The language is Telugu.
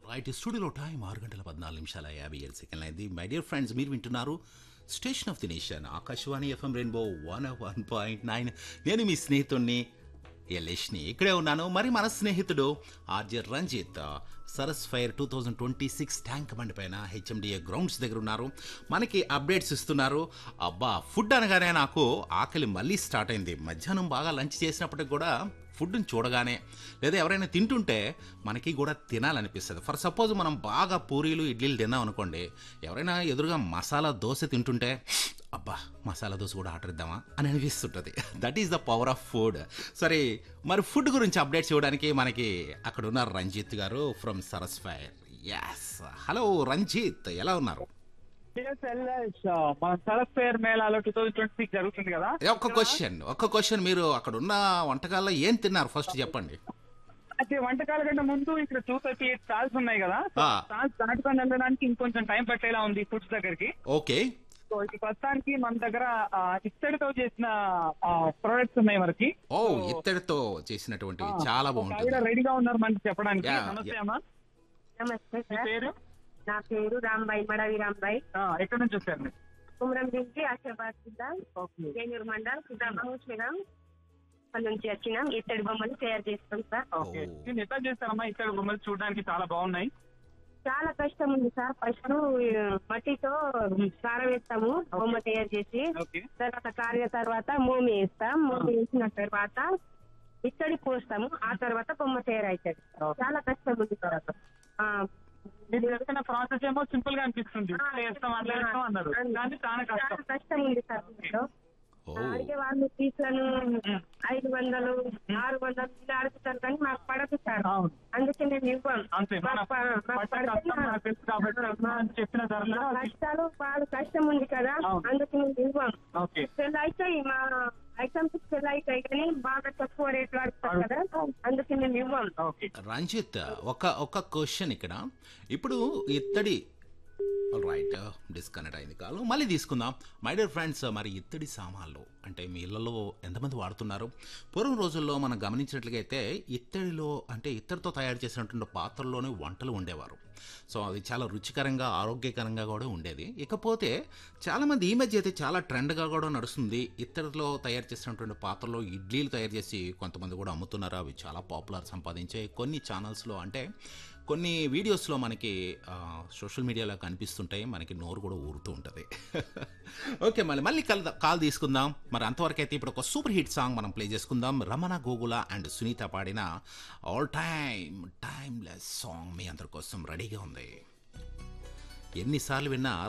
రైట్ స్టూడియోలో టైం ఆరు గంటల పద్నాలుగు నిమిషాల యాభై ఏడు సెకండ్లు అయింది మై డియర్ ఫ్రెండ్స్ మీరు వింటున్నారు station of the nation Akashvani FM rainbow one one point nine నేను మీ స్నేహితుడిని యలేష్ని ఇక్కడే ఉన్నాను మరి మన స్నేహితుడు RJ Ranjith Saras fair two thousand twenty six Tank Bund పైన హెచ్ఎండిఏ గ్రౌండ్స్ దగ్గర ఉన్నారు మనకి అప్డేట్స్ ఇస్తున్నారు అబ్బా ఫుడ్ అనగానే నాకు ఆకలి మళ్ళీ స్టార్ట్ అయింది మధ్యాహ్నం బాగా లంచ్ చేసినప్పటికి కూడా ఫుడ్ని చూడగానే లేదా ఎవరైనా తింటుంటే మనకి కూడా తినాలనిపిస్తుంది ఫర్ సపోజ్ మనం బాగా పూరీలు ఇడ్లీలు తిన్నాం అనుకోండి ఎవరైనా ఎదురుగా మసాలా దోశ తింటుంటే అబ్బా మసాలా దోశ కూడా ఆర్డర్ ఇద్దామా అని అనిపిస్తుంటుంది that is the power of food సరే మరి ఫుడ్ గురించి అప్డేట్స్ ఇవ్వడానికి మనకి అక్కడ ఉన్నారు రంజిత్ గారు from Saras fair yes hello Ranjith ఎలా ఉన్నారు టిఎస్ఎల్ఎస్ మన సరస్ ఫేర్ మేళాలో టూ థౌసండ్ ట్వంటీ సిక్స్ జరుగుతుంది కదా ఏ, ఒక్క క్వశ్చన్ ఒక్క క్వశ్చన్ మీరు అక్కడ ఉన్న వంటకాల్లో ఏం తిన్నారు ఫస్ట్ చెప్పండి అయితే వంటకాల కంటే ముందు ఇక్కడ టూ థర్టీ ఎయిట్ స్టాల్స్ ఉన్నాయి కదా ఆ. స్టాల్స్ దాటుకొని వెళ్ళడానికి ఇంకొంచెం టైం పట్టేలా ఉంది ఫుడ్స్ దగ్గరికి ఓకే సో ఇప్పుడు ప్రస్తుతానికి మన దగ్గర ఆ, ఇత్తడితో చేసిన ప్రొడక్ట్స్ ఉన్నాయి మనకి ఓ ఇత్తడితో చేసినటువంటివి చాలా ఒక బాగుంటుంది ఆవిడ రెడీగా ఉన్నారు మనకి చెప్పడానికి Yeah, నమస్తే yeah. అమ్మా నమస్తే మీ సార్ పేరు నా పేరు రాంబాయి మడవి రాంబాయి ఆ, ఎక్కడి నుంచి వచ్చారు మీరు కుమరం నుంచి ఆశాబాద్ జిల్లా ఓకే జైనూరు మండల్ ముస్లిం అక్కడ నుంచి వచ్చినాం ఇత్తడి బొమ్మలు తయారు చేస్తాం సార్ ఓకే ఓ. నేను ఎట్లా చేస్తారమ్మా ఇత్తడి బొమ్మలు చూడడానికి చాలా బాగున్నాయి చాలా కష్టం ఉంది సార్ ఫస్ట్ మట్టితో కారం వేస్తాము బొమ్మ తయారు చేసి ఓకే తర్వాత కారిన తర్వాత మోమి వేస్తాం మోమి వేసిన తర్వాత ఇత్తడి పోస్తాము ఆ తర్వాత బొమ్మ తయారవుతుంది చాలా కష్టం ఉంది సార్ ఆ, మీరు చేస్తున్న ప్రాసెస్ ఏమో సింపుల్ గా అనిపిస్తుంది ఇట్లా చేస్తాం అట్లా చేస్తాం అన్నారు కానీ చాలా కష్టం చాలా కష్టం ఉంది సార్ ఇందులో. ఓ అడిగే వాళ్ళు పీసులను ఐదు వందలు ఆరు వందలు ఇలా అడుగుతారు కానీ మాకు పడదు సార్ అవును. అందుకే మేము ఇవ్వం అంతే మన మాకు ప- మాకు పట్ట పడితే కష్టం మనకు తెలుసు కాబట్టి మనం చెప్పిన ధరలో మా కష్టాలు బాగా కష్టం ఉంది కదా అవును. అందుకే మేము ఇవ్వం ఓకే సెల్ అవుతాయి మా ఐటమ్స్ సెల్ అవుతాయి కానీ బాగా తక్కువ రేట్లు అడుగుతారు కదా అందుకే మేము ఇవ్వం ఓకే రంజిత్ ఒక ఒక క్వశ్చన్ ఇక్కడ ఇప్పుడు ఇత్తడి రైట్ డిస్కనెక్ట్ అయింది కాదు మళ్ళీ తీసుకుందాం మై డియర్ ఫ్రెండ్స్ మరి ఇత్తడి సామాన్లు అంటే మీ ఇళ్లలో ఎంతమంది వాడుతున్నారు పూర్వం రోజుల్లో మనం గమనించినట్లుగా అయితే ఇత్తడిలో అంటే ఇత్తడితో తయారు చేసినటువంటి పాత్రల్లోనే వంటలు ఉండేవారు సో అది చాలా రుచికరంగా ఆరోగ్యకరంగా కూడా ఉండేది ఇకపోతే చాలామంది ఈ మధ్య అయితే చాలా ట్రెండ్గా కూడా నడుస్తుంది ఇత్తడిలో తయారు చేసినటువంటి పాత్రలో ఇడ్లీలు తయారు చేసి కొంతమంది కూడా అమ్ముతున్నారు అవి చాలా పాపులర్ సంపాదించే కొన్ని ఛానల్స్లో అంటే కొన్ని వీడియోస్లో మనకి ఆ, సోషల్ మీడియాలో కనిపిస్తుంటాయి మనకి నోరు కూడా ఊరుతూ ఉంటుంది ఓకే మళ్ళీ మళ్ళీ కల్ కాల్ తీసుకుందాం మరి అంతవరకు అయితే ఇప్పుడు ఒక సూపర్ హిట్ సాంగ్ మనం ప్లే చేసుకుందాం రమణ గోగుల అండ్ సునీత పాడిన ఆల్ టైమ్ టైమ్లెస్ సాంగ్ మీ అందరి కోసం రెడీగా ఉంది ఎన్నిసార్లు విన్నా